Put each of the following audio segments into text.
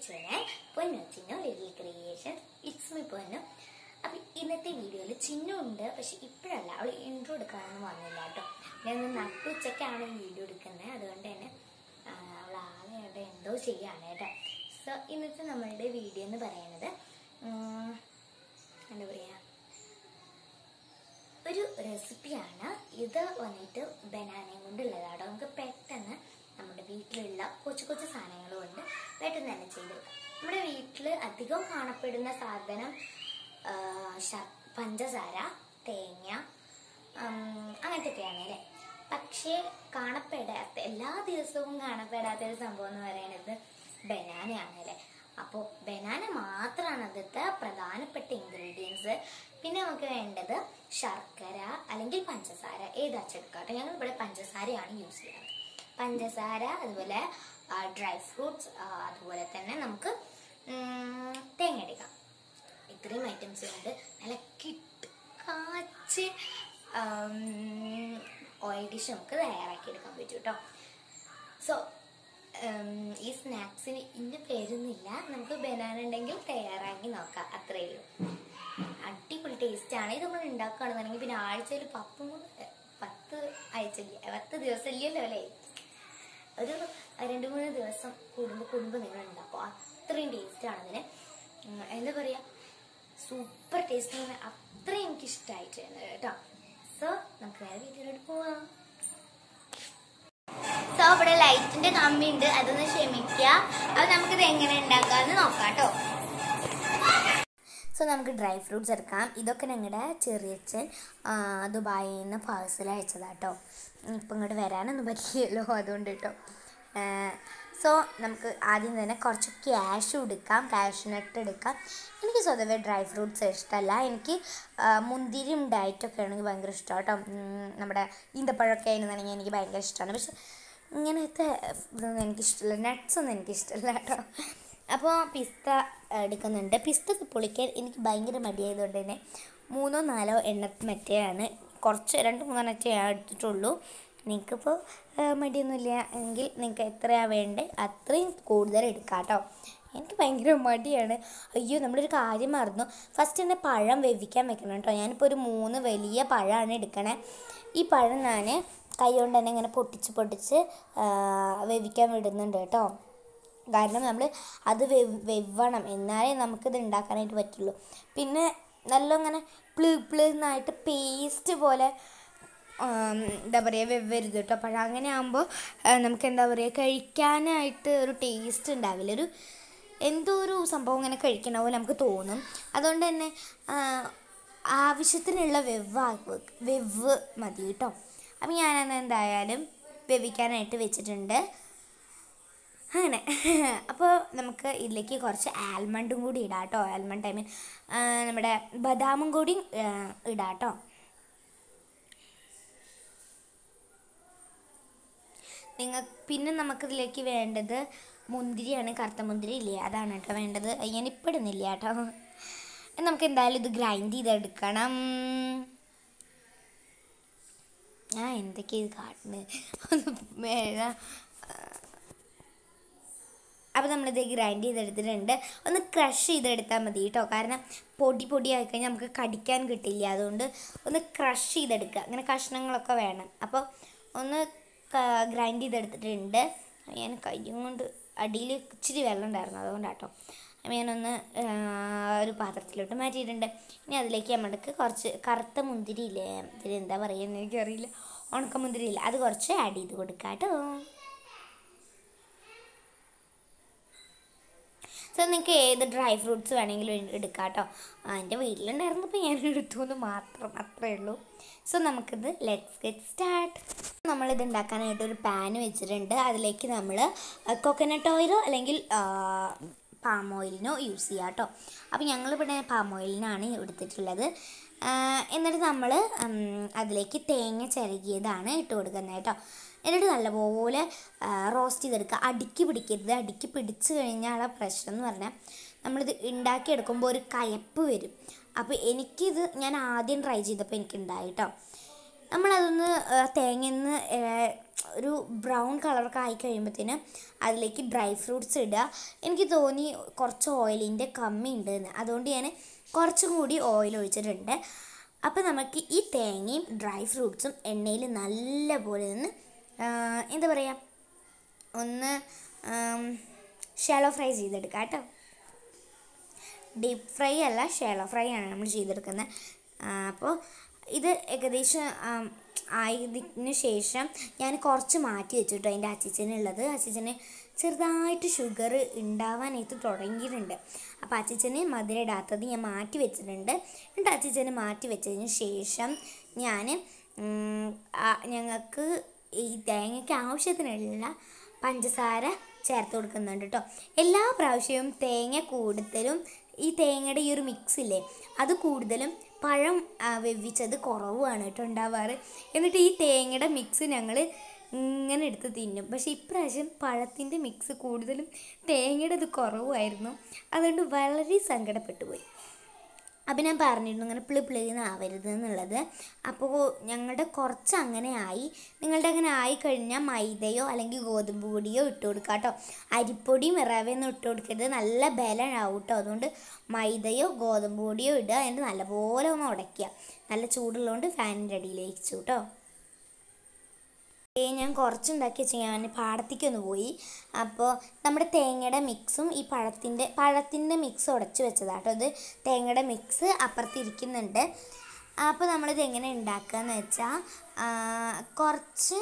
Channel Ponnu Chinnu little creation it's me Ponnu അപ്പൊ ഇന്നത്തെ വീഡിയോയിൽ ചിന്നു ഉണ്ട് പക്ഷെ ഇപ്പോഴല്ല അവൾ ഇൻട്രോ എടുക്കാനൊന്നും വന്നില്ല കേട്ടോ ഞാൻ ഇന്ന് നട്ടുച്ചയ്ക്കാണ് വീഡിയോ എടുക്കുന്നത് അതുകൊണ്ട് തന്നെ ആ, അവൾ ആളെ അവിടെ എന്തോ ചെയ്യാണ് കേട്ടോ സോ ഇന്നത്തെ നമ്മളുടെ വീഡിയോ എന്ന് പറയുന്നത് ഉം, എന്താ പറയാ ഒരു റെസിപ്പിയാണ് ഇത് വന്നിട്ട് ബനാനയും കൊണ്ടുള്ളതാണ് നമുക്ക് പെട്ടെന്ന് നമ്മുടെ വീട്ടിലുള്ള കൊച്ചു കൊച്ചു സാധനങ്ങൾ കൊണ്ട് പെട്ടെന്ന് തന്നെ ചെയ്തെടുക്കാം നമ്മുടെ വീട്ടിൽ അധികം കാണപ്പെടുന്ന സാധനം ആ, ശ- പഞ്ചസാര തേങ്ങ ഉം, അങ്ങനത്തെയൊക്കെയാണ് അല്ലേ പക്ഷേ കാണപ്പെടാത്ത എല്ലാ ദിവസവും കാണപ്പെടാത്ത ഒരു സംഭവം എന്ന് പറയുന്നത് ബനാനയാണ് അല്ലേ അപ്പോൾ ബനാന മാത്രമാണ് അതിലത്തെ പ്രധാനപ്പെട്ട ഇൻഗ്രീഡിയൻസ് പിന്നെ നമുക്ക് വേണ്ടത് ശർക്കര അല്ലെങ്കിൽ പഞ്ചസാര ഏതാച്ചെടുക്കാട്ടെ ഞങ്ങൾ ഇവിടെ പഞ്ചസാരയാണ് യൂസ് ചെയ്യാറ് പഞ്ചസാര അതുപോലെ ഡ്രൈ ഫ്രൂട്ട്സ് അതുപോലെ തന്നെ നമുക്ക് ഉം, തേങ്ങ എടുക്കാം ഇത്രയും ഐറ്റംസ് ഉണ്ട് നല്ല കിട്ട് കാച്ച് ഓയിൽ ഡിഷ് നമുക്ക് തയ്യാറാക്കി എടുക്കാൻ പറ്റും കേട്ടോ സോ ഈ സ്നാക്സിന് ഇന്ന പേരൊന്നുമില്ല നമുക്ക് ബനാന ഉണ്ടെങ്കിൽ തയ്യാറാക്കി നോക്കാം അത്രയേ ഉള്ളൂ അടിപൊളി ടേസ്റ്റ് ആണ് ഇത് നമ്മൾ ഉണ്ടാക്കുകയാണെന്നുണ്ടെങ്കിൽ പിന്നെ ആഴ്ചയിൽ പത്ത് മൂന്ന് പത്ത് ആഴ്ച പത്ത് ദിവസം ഇല്ലല്ലോ അല്ലേ ഒരു രണ്ട് മൂന്ന് ദിവസം കൂടുമ്പോൾ കൂടുമ്പോൾ നിങ്ങൾ ഉണ്ടാക്കും അത്രയും ടേസ്റ്റ് ആണ് അതിന് ഉം, എന്താ പറയാ സൂപ്പർ ടേസ്റ്റ് ആണ് അത്രയും എനിക്ക് ഇഷ്ടമായിട്ടുണ്ട് കേട്ടോ സോ നമുക്ക് വേറെ വീട്ടിലോട്ട് പോവാം സോ ഇവിടെ ലൈറ്റിന്റെ കമ്പി ഉണ്ട് അതൊന്ന് ക്ഷമിക്കുക അത് നമുക്കിത് എങ്ങനെ ഉണ്ടാക്കാന്ന് നോക്കാം കേട്ടോ സോ നമുക്ക് ഡ്രൈ ഫ്രൂട്ട്സ് എടുക്കാം ഇതൊക്കെ ഞങ്ങളുടെ ചെറിയച്ഛൻ ആ, ദുബായിൽ നിന്ന് പാഴ്സൽ അയച്ചതാട്ടോ ഇപ്പം ഇങ്ങോട്ട് വരാനൊന്നും പറ്റില്ലല്ലോ അതുകൊണ്ട് കേട്ടോ സോ നമുക്ക് ആദ്യം തന്നെ കുറച്ച് ക്യാഷ് എടുക്കാം ക്യാഷ് നട്ട് എടുക്കാം എനിക്ക് സ്വതവേ ഡ്രൈ ഫ്രൂട്ട്സ് ഇഷ്ടമല്ല എനിക്ക് ആ, മുന്തിരിയും ഡയറ്റൊക്കെ ആണെങ്കിൽ ഭയങ്കര ഇഷ്ടമാണ് കേട്ടോ ഉം, നമ്മുടെ ഈന്തപ്പഴമൊക്കെ ആയിരുന്നുണ്ടെങ്കിൽ എനിക്ക് ഭയങ്കര ഇഷ്ടമാണ് പക്ഷെ ഇങ്ങനത്തെ ഇതൊന്നും എനിക്കിഷ്ടമില്ല നട്ട്സ് ഒന്നും എനിക്കിഷ്ടമല്ല കേട്ടോ അപ്പോൾ പിസ്ത എടുക്കുന്നുണ്ട് പിസ്ത പൊളിക്കാൻ എനിക്ക് ഭയങ്കര മടിയായതുകൊണ്ട് തന്നെ മൂന്നോ നാലോ എണ്ണ മറ്റേയാണ് കുറച്ച് രണ്ട് മൂന്നെണ്ണറ്റേ ഞാൻ എടുത്തിട്ടുള്ളൂ നിങ്ങൾക്കിപ്പോൾ മടിയൊന്നുമില്ല എങ്കിൽ നിങ്ങൾക്ക് എത്രയാണ് വേണ്ടത് അത്രയും കൂടുതൽ എടുക്കാം കേട്ടോ എനിക്ക് ഭയങ്കര മടിയാണ് അയ്യോ നമ്മളൊരു കാര്യം മറന്നു ഫസ്റ്റ് തന്നെ പഴം വേവിക്കാൻ വെക്കണം കേട്ടോ ഞാനിപ്പോൾ ഒരു മൂന്ന് വലിയ പഴമാണ് എടുക്കണേ ഈ പഴം ഞാൻ കൈ കൊണ്ട് തന്നെ ഇങ്ങനെ പൊട്ടിച്ച് പൊട്ടിച്ച് ആ, വേവിക്കാൻ വിടുന്നുണ്ട് കേട്ടോ കാരണം നമ്മൾ അത് വെവ് വെവ്വണം എന്നാലേ നമുക്കിത് ഉണ്ടാക്കാനായിട്ട് പറ്റുള്ളൂ പിന്നെ നല്ല ഇങ്ങനെ പ്ലു പ്ലുന്നായിട്ട് പേസ്റ്റ് പോലെ ആം, എന്താ പറയുക വെവ്വരുത് കേട്ടോ പഴം അങ്ങനെ ആകുമ്പോൾ നമുക്ക് എന്താ പറയുക കഴിക്കാനായിട്ട് ഒരു ടേസ്റ്റ് ഉണ്ടാവില്ല ഒരു എന്തോ ഒരു സംഭവം ഇങ്ങനെ കഴിക്കണ പോലെ നമുക്ക് തോന്നും അതുകൊണ്ട് തന്നെ ആ, ആവശ്യത്തിനുള്ള വെവ്വ് വെവ്വ് മതി കേട്ടോ അപ്പം ഞാനത് എന്തായാലും വെവിക്കാനായിട്ട് വെച്ചിട്ടുണ്ട് അങ്ങനെ അപ്പോൾ നമുക്ക് ഇതിലേക്ക് കുറച്ച് ആൽമണ്ടും കൂടി ഇടാം കേട്ടോ ആൽമണ്ട് ഐ മീൻ നമ്മുടെ ബദാമും കൂടി ആ, ഇടാം കേട്ടോ നിങ്ങൾ പിന്നെ നമുക്കിതിലേക്ക് വേണ്ടത് മുന്തിരിയാണ് കറുത്ത മുന്തിരി ഇല്ലേ അതാണ് കേട്ടോ വേണ്ടത് അത് ഞാൻ ഇപ്പം ഇടുന്നില്ല കേട്ടോ നമുക്ക് എന്തായാലും ഇത് ഗ്രൈൻഡ് ചെയ്തെടുക്കണം ഞാൻ എന്തൊക്കെയാ ഇത് കാട്ടുന്നത് ഒന്ന് മേഴ അപ്പോൾ നമ്മളിത് ഗ്രൈൻഡ് ചെയ്തെടുത്തിട്ടുണ്ട് ഒന്ന് ക്രഷ് ചെയ്തെടുത്താൽ മതി കേട്ടോ കാരണം പൊടി പൊടി ആയിക്കഴിഞ്ഞാൽ നമുക്ക് കടിക്കാൻ കിട്ടില്ല അതുകൊണ്ട് ഒന്ന് ക്രഷ് ചെയ്തെടുക്കുക അങ്ങനെ കഷ്ണങ്ങളൊക്കെ വേണം അപ്പോൾ ഒന്ന് ഗ്രൈൻഡ് ചെയ്തെടുത്തിട്ടുണ്ട് ഞാൻ കയ്യും കൊണ്ട് അടിയിൽ ഇച്ചിരി വെള്ളം ഉണ്ടായിരുന്നു അതുകൊണ്ടാട്ടോ അപ്പോൾ ഞാനൊന്ന് ആ, ഒരു പാത്രത്തിലോട്ട് മാറ്റിയിട്ടുണ്ട് ഇനി അതിലേക്ക് നമ്മൾക്ക് കുറച്ച് കറുത്ത മുന്തിരി ഇല്ലേ ഇതിന് എന്താ പറയുക എനിക്കറിയില്ല ഉണക്ക മുന്തിരി ഇല്ല അത് കുറച്ച് ആഡ് ചെയ്ത് കൊടുക്കാം കേട്ടോ സോ നിങ്ങൾക്ക് ഏത് ഡ്രൈ ഫ്രൂട്ട്സ് വേണമെങ്കിലും എടുക്കാം കേട്ടോ എൻ്റെ വീട്ടിലുണ്ടായിരുന്നപ്പോൾ ഞാൻ എടുത്തു എന്ന് മാത്രം അത്രേ ഉള്ളൂ സോ നമുക്കിത് ലെറ്റ്സ് ഗെറ്റ് സ്റ്റാർട്ട് നമ്മളിത് ഉണ്ടാക്കാനായിട്ട് ഒരു പാൻ വെച്ചിട്ടുണ്ട് അതിലേക്ക് നമ്മൾ കോക്കനട്ട് ഓയിലോ അല്ലെങ്കിൽ പാം ഓയിലിനോ യൂസ് ചെയ്യാം കേട്ടോ അപ്പോൾ ഞങ്ങളിവിടെ പാം ഓയിലിനാണ് എടുത്തിട്ടുള്ളത് ആ, എന്നിട്ട് നമ്മൾ അതിലേക്ക് തേങ്ങ ചിരകിയതാണ് ഇട്ട് കൊടുക്കുന്നത് കേട്ടോ എന്നിട്ട് നല്ലപോലെ റോസ്റ്റ് ചെയ്തെടുക്കുക അടുക്കി പിടിക്കരുത് അടുക്കി പിടിച്ചു കഴിഞ്ഞാലുള്ള പ്രശ്നം എന്ന് പറഞ്ഞാൽ നമ്മളിത് ഉണ്ടാക്കിയെടുക്കുമ്പോൾ ഒരു കയപ്പ് വരും അപ്പോൾ എനിക്കിത് ഞാൻ ആദ്യം ട്രൈ ചെയ്തപ്പോൾ എനിക്ക് ഉണ്ടായി കേട്ടോ നമ്മളതൊന്ന് തേങ്ങയിൽ നിന്ന് ഒരു ബ്രൗൺ കളറൊക്കെ ആയി കഴിയുമ്പോഴത്തേനും അതിലേക്ക് ഡ്രൈ ഫ്രൂട്ട്സ് ഇടുക എനിക്ക് തോന്നി കുറച്ച് ഓയിലിൻ്റെ കമ്മി ഉണ്ട് എന്ന് അതുകൊണ്ട് ഞാൻ കുറച്ചും കൂടി ഓയിൽ ഒഴിച്ചിട്ടുണ്ട് അപ്പോൾ നമുക്ക് ഈ തേങ്ങയും ഡ്രൈ ഫ്രൂട്ട്സും എണ്ണയിൽ നല്ലപോലെ ഒന്ന് ആ, എന്താ പറയുക ഒന്ന് ഷാലോ ഫ്രൈ ചെയ്തെടുക്കാം കേട്ടോ ഡീപ്പ് ഫ്രൈ അല്ല ഷാലോ ഫ്രൈ ആണ് നമ്മൾ ചെയ്തെടുക്കുന്നത് അപ്പോൾ ഇത് ഏകദേശം ആം, ആയതിന് ശേഷം ഞാൻ കുറച്ച് മാറ്റി വെച്ചിട്ടു അതിൻ്റെ അച്ചിച്ചനുള്ളത് അച്ചിച്ചന് ചെറുതായിട്ട് ഷുഗർ ഉണ്ടാവാനായിട്ട് തുടങ്ങിയിട്ടുണ്ട് അപ്പോൾ അച്ചിച്ചന് മധുരം ഇടാത്തത് ഞാൻ മാറ്റി വെച്ചിട്ടുണ്ട് എന്നിട്ട് അച്ചിച്ചന് മാറ്റി വെച്ചതിന് ശേഷം ഞാൻ ഞങ്ങൾക്ക് ഈ തേങ്ങയ്ക്ക് ആവശ്യത്തിനുള്ള പഞ്ചസാര ചേർത്ത് കൊടുക്കുന്നുണ്ട് കേട്ടോ എല്ലാ പ്രാവശ്യവും തേങ്ങ കൂടുതലും ഈ തേങ്ങയുടെ ഈ ഒരു മിക്സ് ഇല്ലേ അത് കൂടുതലും പഴം ആ, വെവിച്ചത് കുറവുമാണ് കേട്ടോ ഉണ്ടാവാറ് എന്നിട്ട് ഈ തേങ്ങയുടെ മിക്സ് ഞങ്ങൾ ഇങ്ങനെ എടുത്ത് തിന്നും പക്ഷേ ഇപ്രാവശ്യം പഴത്തിൻ്റെ മിക്സ് കൂടുതലും തേങ്ങയുടെ ഇത് കുറവായിരുന്നു അതുകൊണ്ട് വളരെ സങ്കടപ്പെട്ടു പോയി അപ്പം ഞാൻ പറഞ്ഞിരുന്നു ഇങ്ങനെ പ്ലി പ്ലിന്ന് ആവരുത് എന്നുള്ളത് അപ്പോൾ ഞങ്ങളുടെ കുറച്ച് അങ്ങനെ ആയി നിങ്ങളുടെ അങ്ങനെ ആയി കഴിഞ്ഞാൽ മൈദയോ അല്ലെങ്കിൽ ഗോതമ്പ് പൊടിയോ ഇട്ട് കൊടുക്കുക കേട്ടോ അരിപ്പൊടിയും റവയൊന്നും ഇട്ട് കൊടുക്കരുത് നല്ല ബലമാവും കേട്ടോ അതുകൊണ്ട് മൈദയോ ഗോതമ്പ് പൊടിയോ ഇടുക എന്നിട്ട് നല്ലപോലെ ഒന്ന് ഉടയ്ക്കുക നല്ല ചൂടുള്ളതുകൊണ്ട് ഫാനിൻ്റെ അടിയിലേക്ക് വെച്ചു കേട്ടോ ഏ, ഞാൻ കുറച്ചുണ്ടാക്കി വെച്ച് ഞാൻ പാടത്തേക്ക് ഒന്ന് പോയി അപ്പോൾ നമ്മുടെ തേങ്ങയുടെ മിക്സും ഈ പഴത്തിൻ്റെ പഴത്തിൻ്റെ മിക്സ് ഉടച്ച് വെച്ചതാട്ടോ ഇത് തേങ്ങയുടെ മിക്സ് അപ്പുറത്ത് ഇരിക്കുന്നുണ്ട് അപ്പോൾ നമ്മളിത് എങ്ങനെ ഉണ്ടാക്കുക എന്ന് വെച്ചാൽ കുറച്ച്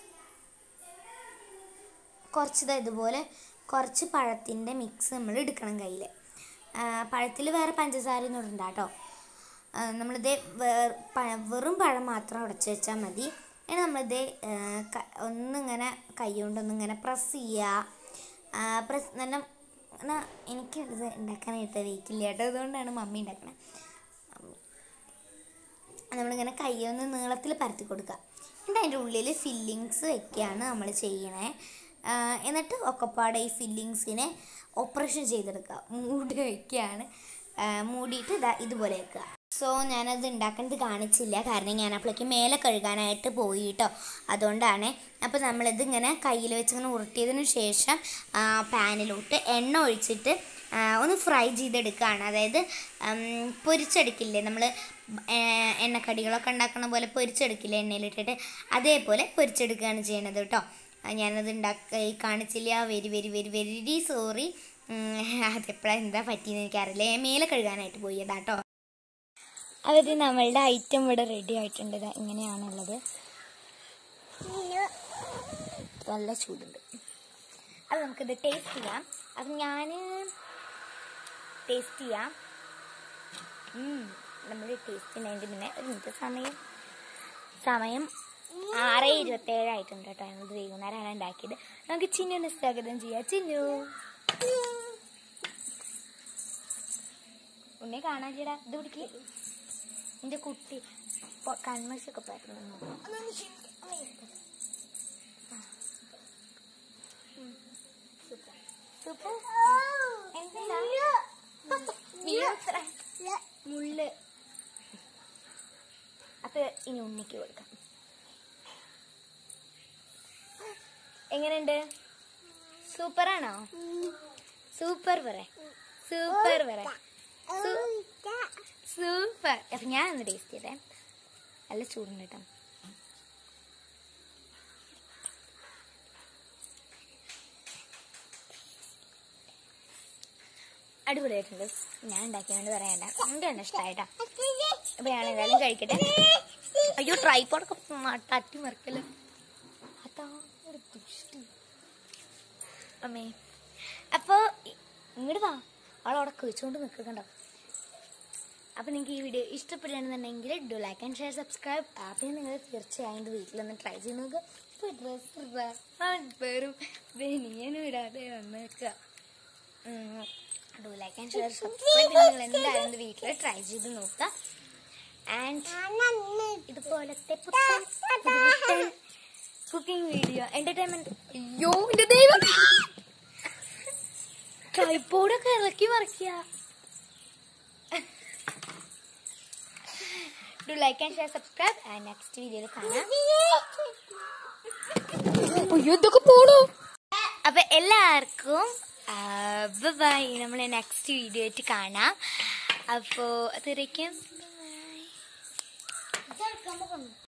കുറച്ച് ദാ ഇതുപോലെ കുറച്ച് പഴത്തിൻ്റെ മിക്സ് നമ്മൾ എടുക്കണം കയ്യിൽ പഴത്തിൽ വേറെ പഞ്ചസാര ഒന്നും ഇടണ്ട കേട്ടോ നമ്മളിത് വേ- പഴ- വെറും പഴം മാത്രം ഉടച്ച് വെച്ചാൽ മതി ഇനി നമ്മളിത് ആ, ക- ഒന്നിങ്ങനെ കൈ കൊണ്ടൊന്നിങ്ങനെ പ്രസ് ചെയ്യുക പ്രസ് നല്ല എന്നാ എനിക്കിത് ഉണ്ടാക്കാനായിട്ട് വെയിറ്റില്ല കേട്ടോ അതുകൊണ്ടാണ് മമ്മി ഉണ്ടാക്കണത് നമ്മളിങ്ങനെ കൈയൊന്ന് നീളത്തിൽ പരത്തി കൊടുക്കുക എന്നിട്ട് അതിൻ്റെ ഉള്ളിൽ ഫില്ലിങ്സ് വെക്കുകയാണ് നമ്മൾ ചെയ്യണേ ആ, എന്നിട്ട് ഒക്കെപ്പാടെ ഈ ഫില്ലിങ്സിനെ ഓപ്പറേഷൻ ചെയ്തെടുക്കുക മൂടി വയ്ക്കുകയാണ് ആ, മൂടിയിട്ട് ഇതാ ഇതുപോലെ വെക്കുക സോ ഞാനത് ഉണ്ടാക്കുന്നത് കാണിച്ചില്ല കാരണം ഞാൻ അപ്പോഴേക്ക് മേലെ കഴുകാനായിട്ട് പോയി കേട്ടോ അതുകൊണ്ടാണ് അപ്പോൾ നമ്മളിത് ഇങ്ങനെ കയ്യിൽ വെച്ച് ഇങ്ങനെ ഉരുട്ടിയതിന് ശേഷം ആ, പാനിലോട്ട് എണ്ണ ഒഴിച്ചിട്ട് ആ, ഒന്ന് ഫ്രൈ ചെയ്തെടുക്കുകയാണ് അതായത് ഉം, പൊരിച്ചെടുക്കില്ലേ നമ്മൾ എണ്ണക്കടികളൊക്കെ ഉണ്ടാക്കുന്ന പോലെ പൊരിച്ചെടുക്കില്ലേ എണ്ണയിലിട്ടിട്ട് അതേപോലെ പൊരിച്ചെടുക്കുകയാണ് ചെയ്യണത് കേട്ടോ ആ, ഞാനത് ഉണ്ടാക്ക കാണിച്ചില്ല very very very very sorry അതെപ്പോഴാണ് എന്താ പറ്റിയെന്ന് എനിക്കറിയില്ല ഞാൻ മേലെ കഴുകാനായിട്ട് പോയതാ കേട്ടോ അവർ നമ്മളുടെ ഐറ്റം ഇവിടെ റെഡി ആയിട്ടുണ്ട് ദാ ഇങ്ങനെയാണുള്ളത് നല്ല ചൂടുണ്ട് അത് നമുക്കിത് ടേസ്റ്റ് ചെയ്യാം അത് ഞാൻ ടേസ്റ്റ് ചെയ്യാം നമ്മൾ ടേസ്റ്റ് ചെയ്യുന്നതിൻ്റെ മുന്നേ ഒരു മിനിറ്റ് സമയം സമയം ആറ് ഇരുപത്തേഴായിട്ടുണ്ട് കേട്ടോ ഞങ്ങൾ വൈകുന്നേരമാണ് ഉണ്ടാക്കിയത് നമുക്ക് ചിന്നുവിനെ സ്വാഗതം ചെയ്യാം ചിന്നു ഉന്നെ കാണാനില്ലടാ ഇത് പിടിക്ക് എന്റെ കുട്ടി പൊ- കൺമശൊക്കെ പറ്റുന്നു സൂപ്പർ എന്താ വീഴത്ര. മുള്ള് അപ്പൊ ഇനി ഉണ്ണിക്ക് കൊടുക്കാം എങ്ങനെയുണ്ട് സൂപ്പറാണോ സൂപ്പർ പറ സൂപ്പർ പറ സൂപ്പർ അപ്പൊ ഞാൻ ഒന്ന് ടേസ്റ്റ് ചെയ്തേ നല്ല ചൂടുണ്ട് കേട്ടോ അടിപൊളിയായിട്ടുണ്ട് ഞാൻ ഉണ്ടാക്കിയോണ്ട് പറയണ്ട എനിക്ക് തന്നെ ഇഷ്ടമായിട്ടാ അപ്പൊ ഞാൻ എന്തായാലും കഴിക്കട്ടെ അയ്യോ ട്രൈപ്പോടൊക്കെ തട്ടി മറിക്കല്ലോ അതാ ഒരു ദുഷ്ടി അമ്മേ അപ്പോ ഇങ്ങോട്ട് വാ അവളവിടെ കഴിച്ചുകൊണ്ട് നിൽക്കണ്ടോ അപ്പൊ നിങ്ങൾക്ക് ഈ വീഡിയോ ഇഷ്ടപ്പെടുകയാണെന്നുണ്ടെങ്കിൽ do like and share subscribe അപ്പം നിങ്ങൾ തീർച്ചയായും ഇത് വീട്ടിലൊന്ന് ട്രൈ ചെയ്ത് നോക്കുക ഇപ്പൊ ഡ്രസ് വെറും ബനിയനും ഇടാതെ വന്നേക്കുക do like and share subscribe നിങ്ങൾ എന്തായാലും ഇത് വീട്ടിൽ ട്രൈ ചെയ്ത് നോക്കുക ആൻഡ് ഇതുപോലത്തെ കുക്കിംഗ് വീഡിയോ എന്റർടൈൻമെന്റ് അയ്യോ എന്റെ ദൈവം ട്രൈപ്പോഡൊക്കെ ഇറക്കി മറിക്കുക do like and share subscribe and next വീഡിയോയിൽ കാണാം അയ്യോ ഇതൊക്കെ പോണു അപ്പൊ എല്ലാവർക്കും ബൈ നമ്മൾ നെക്സ്റ്റ് വീഡിയോ ആയിട്ട് കാണാം അപ്പോ അതുവരേക്കും